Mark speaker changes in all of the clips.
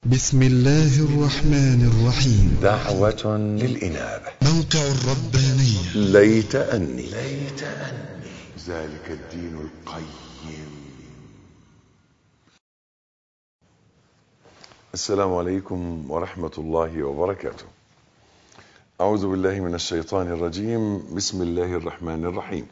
Speaker 1: بسم الله الرحمن الرحيم
Speaker 2: دعوة للإنابة
Speaker 1: موقع الربانية
Speaker 2: ليت أني ليت أني ذلك الدين القيم السلام عليكم ورحمة الله وبركاته أعوذ بالله من الشيطان الرجيم بسم الله الرحمن الرحيم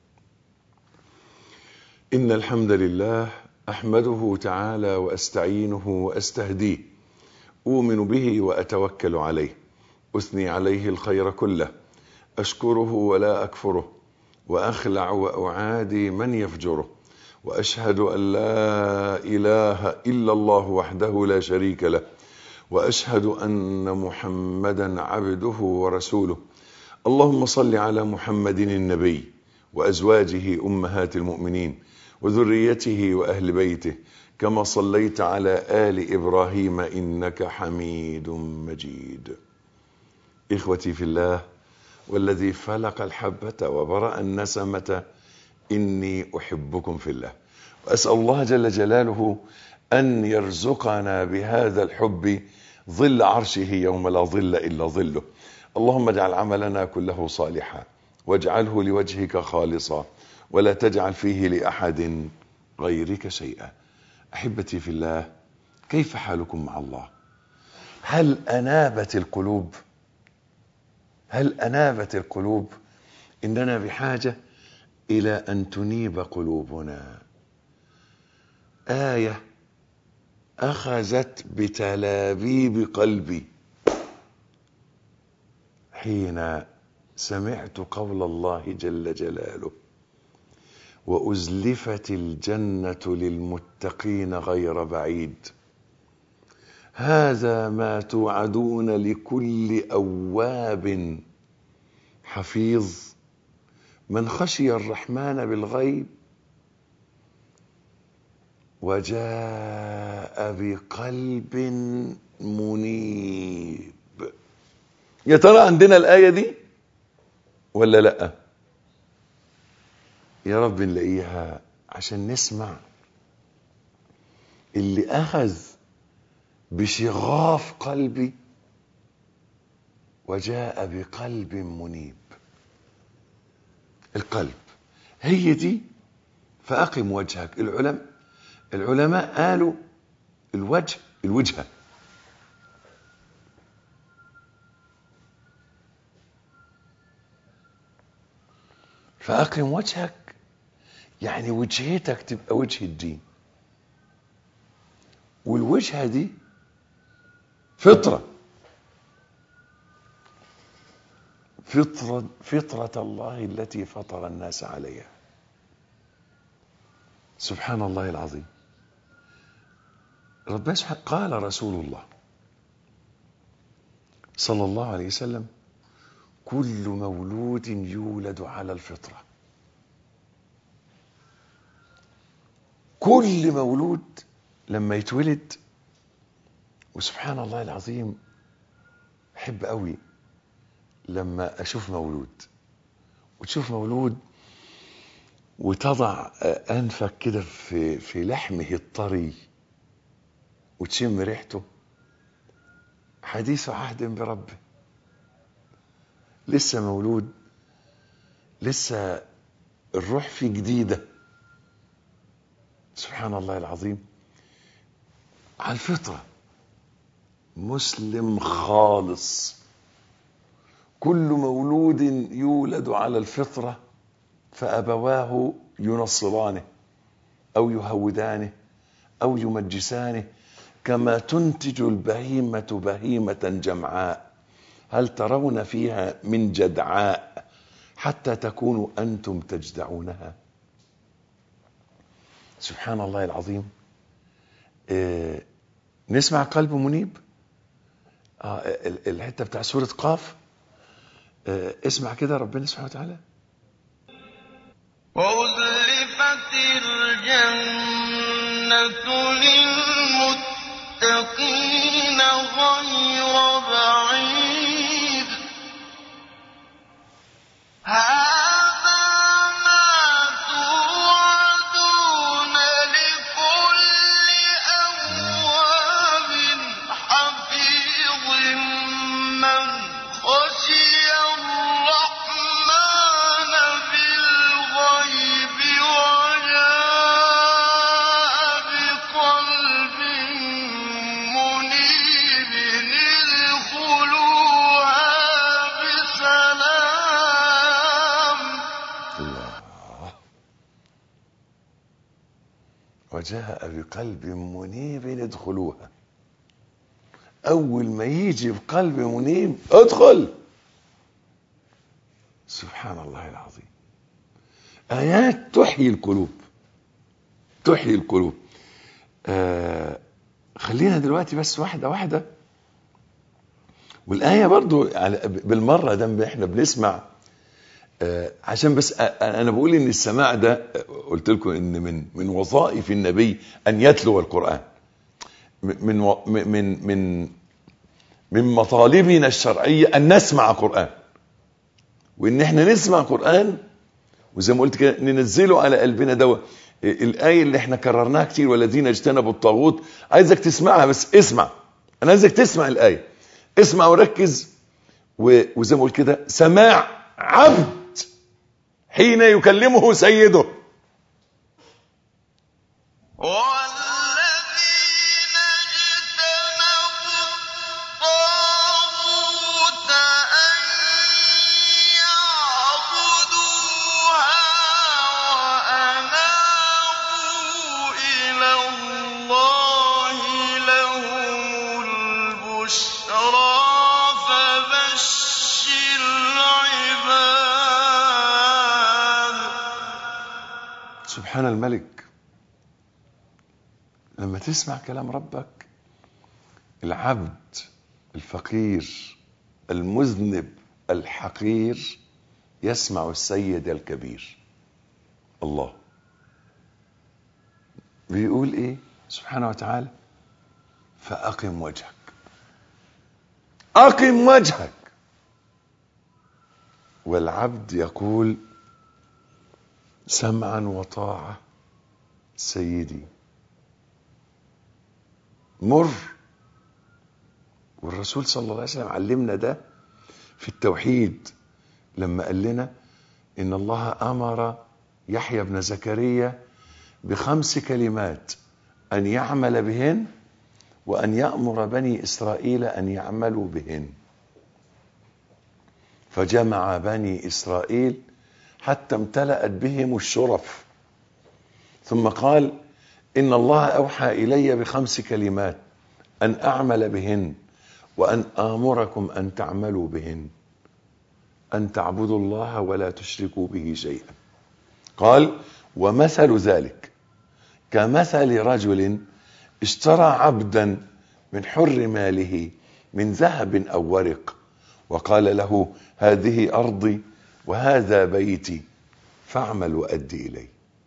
Speaker 2: إن الحمد لله أحمده تعالى وأستعينه وأستهديه أؤمن به وأتوكل عليه أثني عليه الخير كله أشكره ولا أكفره وأخلع وأعادي من يفجره وأشهد أن لا إله إلا الله وحده لا شريك له وأشهد أن محمدا عبده ورسوله اللهم صل على محمد النبي وأزواجه أمهات المؤمنين وذريته وأهل بيته كما صليت على آل إبراهيم إنك حميد مجيد إخوتي في الله والذي فلق الحبة وبرأ النسمة إني أحبكم في الله وأسأل الله جل جلاله أن يرزقنا بهذا الحب ظل عرشه يوم لا ظل إلا ظله اللهم اجعل عملنا كله صالحا واجعله لوجهك خالصا ولا تجعل فيه لأحد غيرك شيئا أحبتي في الله كيف حالكم مع الله هل أنابت القلوب هل أنابت القلوب إننا بحاجة إلى أن تنيب قلوبنا آية أخذت بتلابيب قلبي حين سمعت قول الله جل جلاله وأزلفت الجنة للمتقين غير بعيد هذا ما توعدون لكل أواب حفيظ من خشي الرحمن بالغيب وجاء بقلب منيب يا ترى عندنا الآية دي ولا لأ يا رب نلاقيها عشان نسمع اللي أخذ بشغاف قلبي وجاء بقلب منيب القلب هي دي فأقم وجهك العلماء العلماء قالوا الوجه الوجهة فأقم وجهك يعني وجهتك تبقى وجه الدين والوجهة دي فطرة فطرة فطرة الله التي فطر الناس عليها سبحان الله العظيم ربنا قال رسول الله صلى الله عليه وسلم كل مولود يولد على الفطرة كل مولود لما يتولد وسبحان الله العظيم احب قوي لما اشوف مولود وتشوف مولود وتضع انفك كده في في لحمه الطري وتشم ريحته حديث عهد بربه لسه مولود لسه الروح فيه جديده سبحان الله العظيم على الفطره مسلم خالص كل مولود يولد على الفطره فابواه ينصرانه او يهودانه او يمجسانه كما تنتج البهيمه بهيمه جمعاء هل ترون فيها من جدعاء حتى تكونوا انتم تجدعونها سبحان الله العظيم إيه نسمع قلب منيب آه الحته بتاع سوره قاف آه اسمع كده ربنا سبحانه وتعالى
Speaker 3: وأزلفت الجنة للمتقين غير بعيد هذا ما توعدون لكل أواب
Speaker 2: وجاء بقلب منيب ادخلوها اول ما يجي بقلب منيب ادخل سبحان الله العظيم ايات تحيي القلوب تحيي القلوب آه خلينا دلوقتي بس واحده واحده والايه برضو على- بالمره ده احنا بنسمع آه، عشان بس آه، انا بقول ان السماع ده آه، قلت لكم ان من من وظائف النبي ان يتلو القران م- من و- م- من من من مطالبنا الشرعيه ان نسمع قران وان احنا نسمع قران وزي ما قلت كده ننزله على قلبنا دوا الايه اللي احنا كررناها كتير والذين اجتنبوا الطاغوت عايزك تسمعها بس اسمع انا عايزك تسمع الايه اسمع وركز و- وزي ما قلت كده سماع عبد حين يكلمه سيده
Speaker 3: والذين اجتنبوا الطاغوت أن يعبدوها وأنابوا إلى الله لهم البشرى فبشر عباد
Speaker 2: سبحان الملك لما تسمع كلام ربك العبد الفقير المذنب الحقير يسمع السيد الكبير الله بيقول ايه سبحانه وتعالى فأقم وجهك أقم وجهك والعبد يقول سمعا وطاعة سيدي مر والرسول صلى الله عليه وسلم علمنا ده في التوحيد لما قال لنا ان الله امر يحيى بن زكريا بخمس كلمات ان يعمل بهن وان يامر بني اسرائيل ان يعملوا بهن فجمع بني اسرائيل حتى امتلأت بهم الشرف ثم قال إن الله أوحى إلي بخمس كلمات أن أعمل بهن وأن آمركم أن تعملوا بهن أن تعبدوا الله ولا تشركوا به شيئا قال ومثل ذلك كمثل رجل اشترى عبدا من حر ماله من ذهب أو ورق وقال له هذه أرضي وهذا بيتي فاعمل وأدي إلي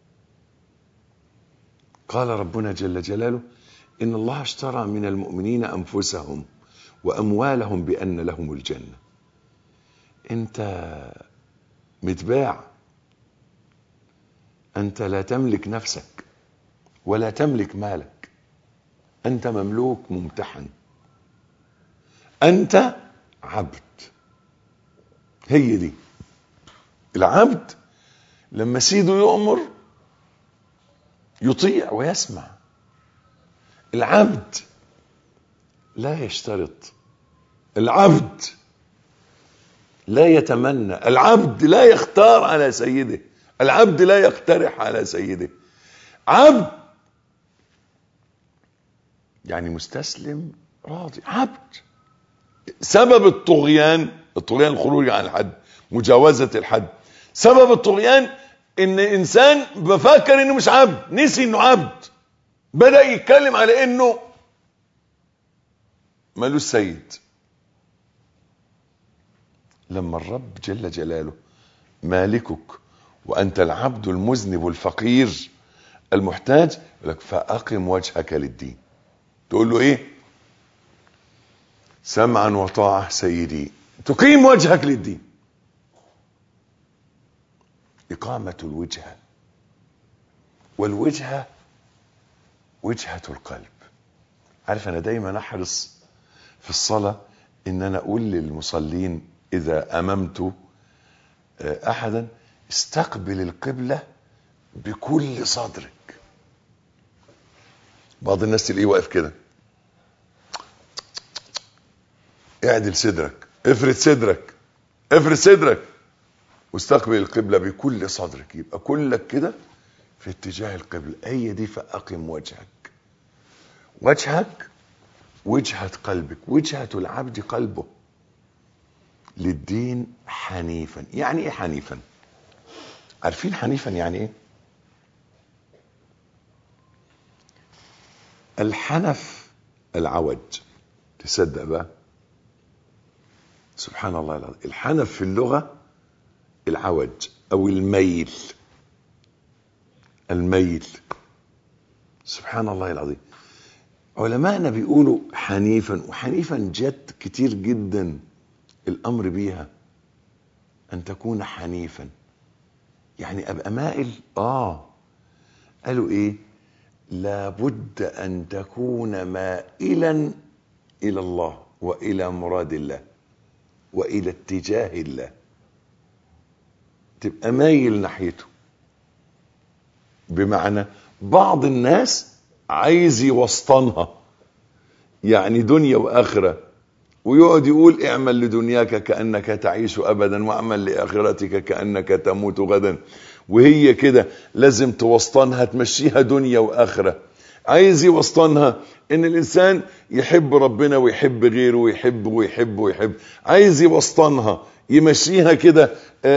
Speaker 2: قال ربنا جل جلاله إن الله اشترى من المؤمنين أنفسهم وأموالهم بأن لهم الجنة أنت متباع أنت لا تملك نفسك ولا تملك مالك أنت مملوك ممتحن أنت عبد هي دي العبد لما سيده يؤمر يطيع ويسمع العبد لا يشترط العبد لا يتمنى العبد لا يختار على سيده العبد لا يقترح على سيده عبد يعني مستسلم راضي عبد سبب الطغيان الطغيان الخروج عن الحد مجاوزة الحد سبب الطغيان ان انسان بفكر انه مش عبد نسي انه عبد بدأ يتكلم على انه مالوش سيد لما الرب جل جلاله مالكك وانت العبد المذنب الفقير المحتاج يقول لك فاقم وجهك للدين تقول له ايه سمعا وطاعه سيدي تقيم وجهك للدين إقامة الوجهة والوجهة وجهة القلب عارف أنا دايما أحرص في الصلاة إن أنا أقول للمصلين إذا أممت آه، أحدا استقبل القبلة بكل صدرك بعض الناس تلاقيه واقف كده اعدل صدرك افرد صدرك افرد صدرك واستقبل القبلة بكل صدرك يبقى كلك كده في اتجاه القبلة هي دي فأقم وجهك وجهك وجهة قلبك وجهة العبد قلبه للدين حنيفا يعني ايه حنيفا عارفين حنيفا يعني ايه الحنف العوج تصدق بقى سبحان الله العظيم الحنف في اللغة العوج او الميل الميل سبحان الله العظيم علماءنا بيقولوا حنيفا وحنيفا جت كتير جدا الامر بيها ان تكون حنيفا يعني ابقى مائل اه قالوا ايه لابد ان تكون مائلا الى الله والى مراد الله والى اتجاه الله تبقى مايل ناحيته بمعنى بعض الناس عايز يوسطنها يعني دنيا واخره ويقعد يقول اعمل لدنياك كانك تعيش ابدا واعمل لاخرتك كانك تموت غدا وهي كده لازم توسطنها تمشيها دنيا واخره عايز يوسطنها ان الانسان يحب ربنا ويحب غيره ويحب ويحب ويحب عايز يوسطنها يمشيها كده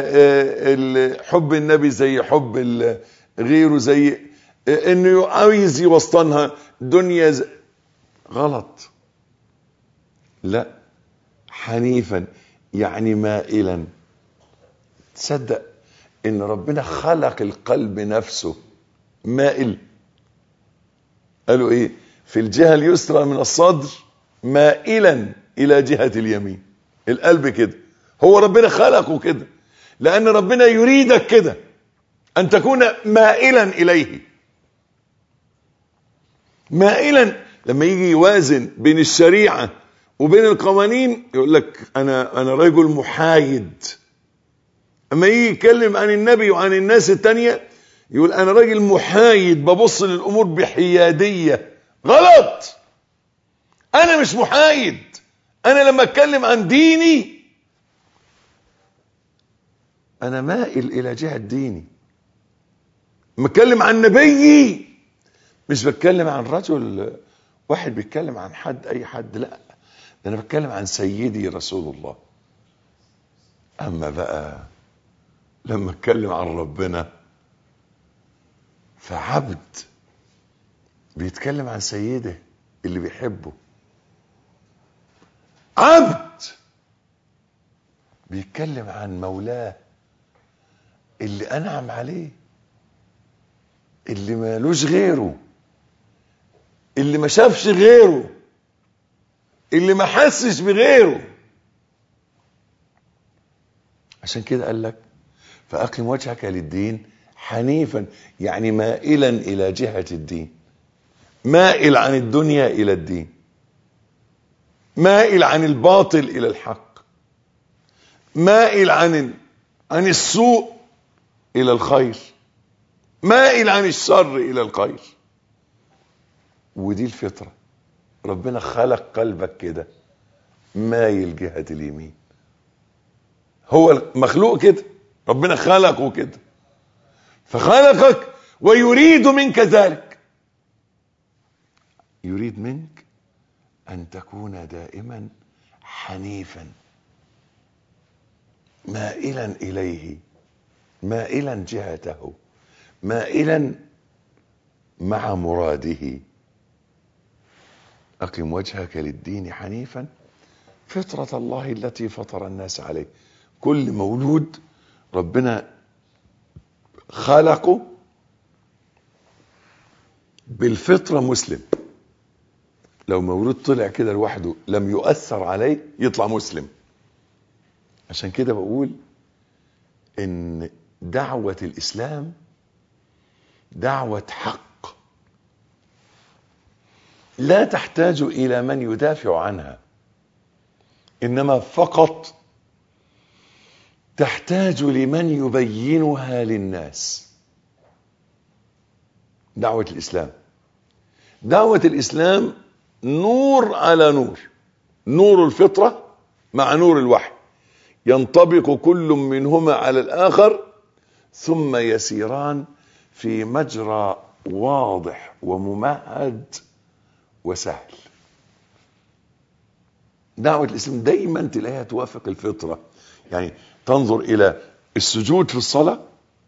Speaker 2: حب النبي زي حب غيره زي انه عايز يوسطنها دنيا زي غلط لا حنيفا يعني مائلا تصدق ان ربنا خلق القلب نفسه مائل قالوا ايه في الجهة اليسرى من الصدر مائلا الى جهة اليمين القلب كده هو ربنا خلقه كده لان ربنا يريدك كده ان تكون مائلا اليه مائلا لما يجي يوازن بين الشريعه وبين القوانين يقول لك انا انا رجل محايد اما يجي يتكلم عن النبي وعن الناس التانية يقول انا راجل محايد ببص للامور بحياديه غلط انا مش محايد انا لما اتكلم عن ديني انا مائل الى جهه ديني لما اتكلم عن نبيي مش بتكلم عن رجل واحد بيتكلم عن حد اي حد لا ده انا بتكلم عن سيدي رسول الله اما بقى لما اتكلم عن ربنا فعبد بيتكلم عن سيده اللي بيحبه عبد بيتكلم عن مولاه اللي انعم عليه اللي مالوش غيره اللي ما شافش غيره اللي ما حسش بغيره عشان كده قال لك فأقم وجهك للدين حنيفا يعني مائلا إلى جهة الدين مائل عن الدنيا إلى الدين مائل عن الباطل إلى الحق مائل عن عن السوء إلى الخير مائل عن الشر إلى الخير ودي الفطرة ربنا خلق قلبك كده مايل جهة اليمين هو مخلوق كده ربنا خلقه كده فخلقك ويريد منك ذلك يريد منك ان تكون دائما حنيفا مائلا اليه مائلا جهته مائلا مع مراده اقم وجهك للدين حنيفا فطره الله التي فطر الناس عليه كل مولود ربنا خلقه بالفطرة مسلم لو مولود طلع كده لوحده لم يؤثر عليه يطلع مسلم عشان كده بقول ان دعوة الاسلام دعوة حق لا تحتاج الى من يدافع عنها انما فقط تحتاج لمن يبينها للناس دعوة الإسلام دعوة الإسلام نور على نور نور الفطرة مع نور الوحي ينطبق كل منهما على الآخر ثم يسيران في مجرى واضح وممهد وسهل دعوة الإسلام دايما تلاقيها توافق الفطرة يعني تنظر إلى السجود في الصلاة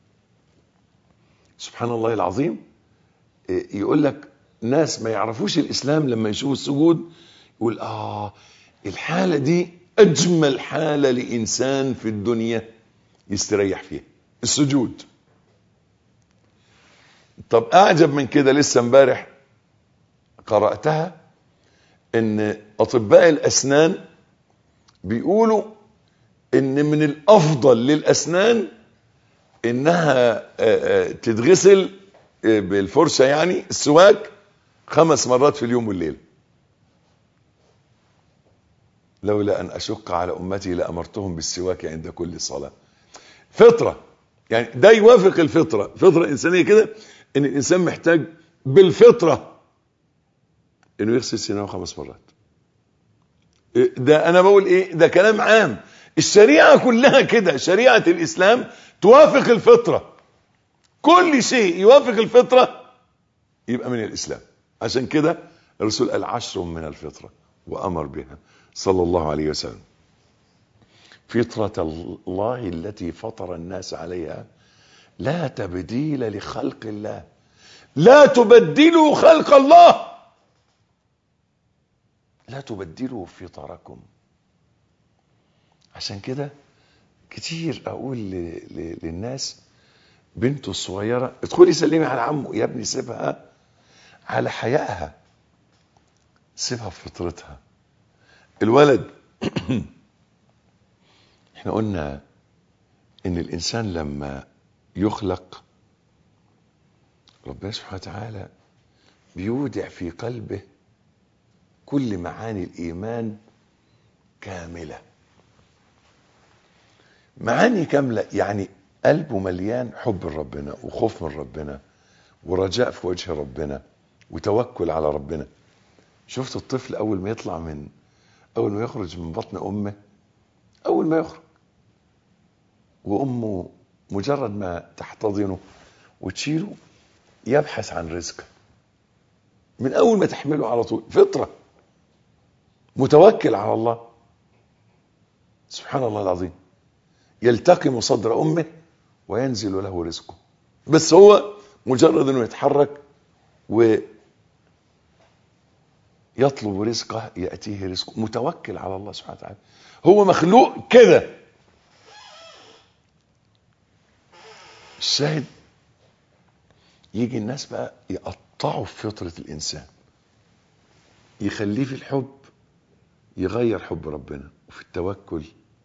Speaker 2: سبحان الله العظيم إيه، يقول لك ناس ما يعرفوش الإسلام لما يشوفوا السجود يقول آه الحالة دي أجمل حالة لإنسان في الدنيا يستريح فيها السجود طب أعجب من كده لسه امبارح قرأتها ان اطباء الاسنان بيقولوا ان من الافضل للاسنان انها آه، آه، تتغسل آه، بالفرشه يعني السواك خمس مرات في اليوم والليل لولا ان اشق على امتي لامرتهم بالسواك عند كل صلاه فطره يعني ده يوافق الفطره فطره انسانيه كده ان الانسان محتاج بالفطره انه يغسل سنانه خمس مرات ده انا بقول ايه ده كلام عام الشريعه كلها كده شريعه الاسلام توافق الفطره كل شيء يوافق الفطره يبقى من الاسلام عشان كده الرسول قال عشر من الفطره وامر بها صلى الله عليه وسلم فطره الله التي فطر الناس عليها لا تبديل لخلق الله لا تبدلوا خلق الله لا تبدلوا فطركم عشان كده كتير اقول ل- ل- للناس بنته الصغيره ادخلي سلمي على عمه يا ابني سيبها على حيائها سيبها في فطرتها الولد احنا قلنا ان الانسان لما يخلق ربنا سبحانه وتعالى بيودع في قلبه كل معاني الايمان كامله معاني كامله يعني قلبه مليان حب ربنا وخوف من ربنا ورجاء في وجه ربنا وتوكل على ربنا شفت الطفل اول ما يطلع من اول ما يخرج من بطن امه اول ما يخرج وامه مجرد ما تحتضنه وتشيله يبحث عن رزقه من اول ما تحمله على طول فطره متوكل على الله سبحان الله العظيم يلتقم صدر امه وينزل له رزقه بس هو مجرد انه يتحرك ويطلب رزقه ياتيه رزقه متوكل على الله سبحانه وتعالى هو مخلوق كده الشاهد يجي الناس بقى يقطعوا في فطره الانسان يخليه في الحب يغير حب ربنا وفي التوكل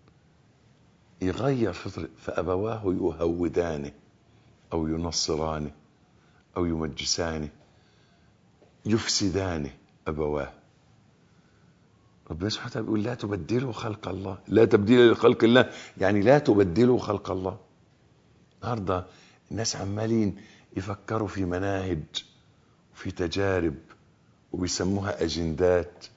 Speaker 2: يغير فطرة فأبواه يهودانه أو ينصرانه أو يمجسانه يفسدانه أبواه ربنا سبحانه وتعالى بيقول لا تبدلوا خلق الله لا تبديل لخلق الله يعني لا تبدلوا خلق الله النهارده الناس عمالين يفكروا في مناهج وفي تجارب وبيسموها أجندات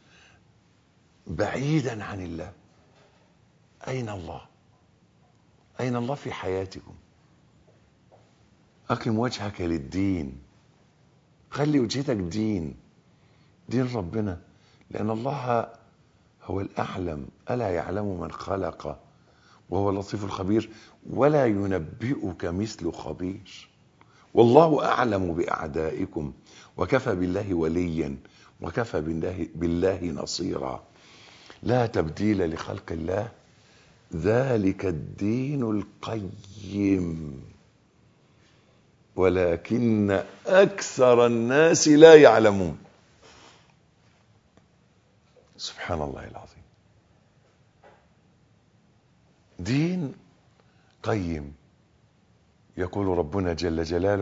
Speaker 2: بعيدا عن الله أين الله أين الله في حياتكم أقم وجهك للدين خلي وجهتك دين دين ربنا لأن الله هو الأعلم ألا يعلم من خلق وهو اللطيف الخبير ولا ينبئك مثل خبير والله أعلم بأعدائكم وكفى بالله وليا وكفى بالله, بالله نصيرا لا تبديل لخلق الله ذلك الدين القيم ولكن اكثر الناس لا يعلمون سبحان الله العظيم دين قيم يقول ربنا جل جلاله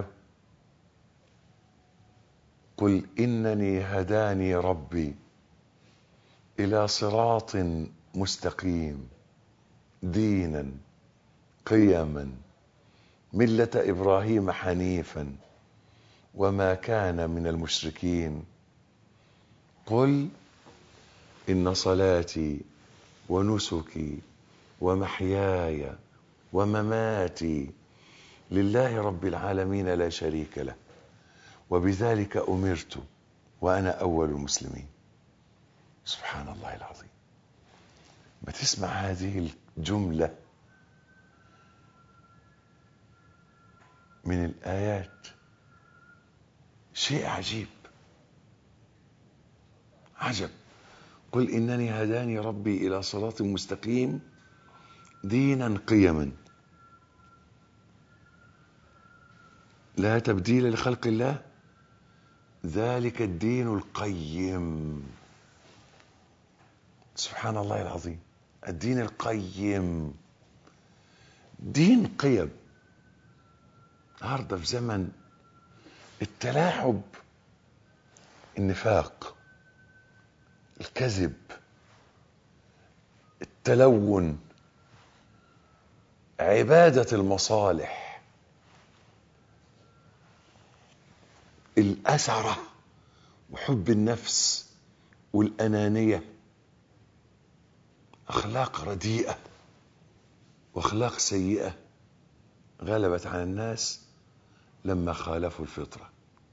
Speaker 2: قل انني هداني ربي الى صراط مستقيم دينا قيما مله ابراهيم حنيفا وما كان من المشركين قل ان صلاتي ونسكي ومحياي ومماتي لله رب العالمين لا شريك له وبذلك أمرت وأنا أول المسلمين سبحان الله العظيم ما تسمع هذه الجملة من الآيات شيء عجيب عجب قل إنني هداني ربي إلى صراط مستقيم دينا قيما لا تبديل لخلق الله ذلك الدين القيم سبحان الله العظيم الدين القيم دين قيم النهارده في زمن التلاعب النفاق الكذب التلون عباده المصالح الاثره وحب النفس والانانيه اخلاق رديئه واخلاق سيئه غلبت على الناس لما خالفوا الفطره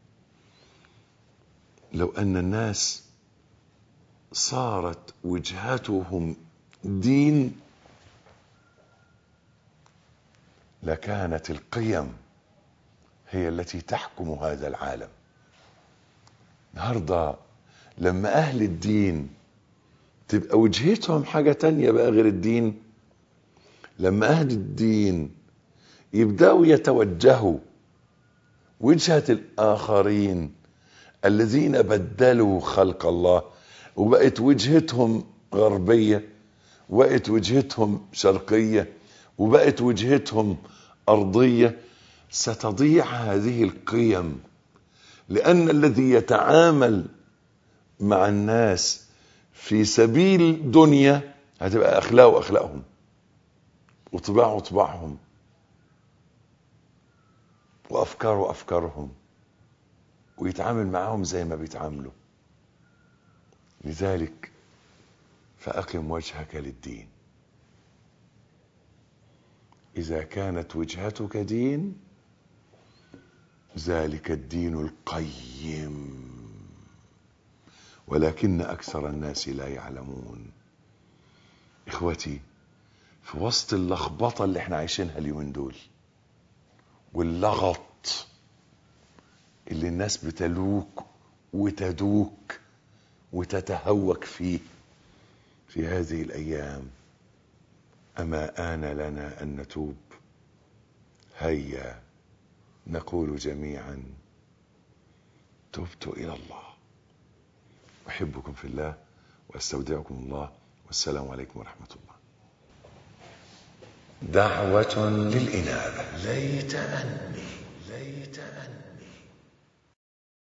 Speaker 2: لو ان الناس صارت وجهتهم دين لكانت القيم هي التي تحكم هذا العالم النهارده لما اهل الدين تبقى وجهتهم حاجة تانية بقى غير الدين لما أهل الدين يبدأوا يتوجهوا وجهة الآخرين الذين بدلوا خلق الله وبقت وجهتهم غربية وبقت وجهتهم شرقية وبقت وجهتهم أرضية ستضيع هذه القيم لأن الذي يتعامل مع الناس في سبيل دنيا هتبقى اخلاقه اخلاقهم وطباعه طباعهم وافكاره افكارهم ويتعامل معاهم زي ما بيتعاملوا لذلك فاقم وجهك للدين اذا كانت وجهتك دين ذلك الدين القيم ولكن اكثر الناس لا يعلمون اخوتي في وسط اللخبطه اللي احنا عايشينها اليومين دول واللغط اللي الناس بتلوك وتدوك وتتهوك فيه في هذه الايام اما ان لنا ان نتوب هيا نقول جميعا تبت الى الله أحبكم في الله وأستودعكم الله والسلام عليكم ورحمة الله دعوة للإنابة ليت أني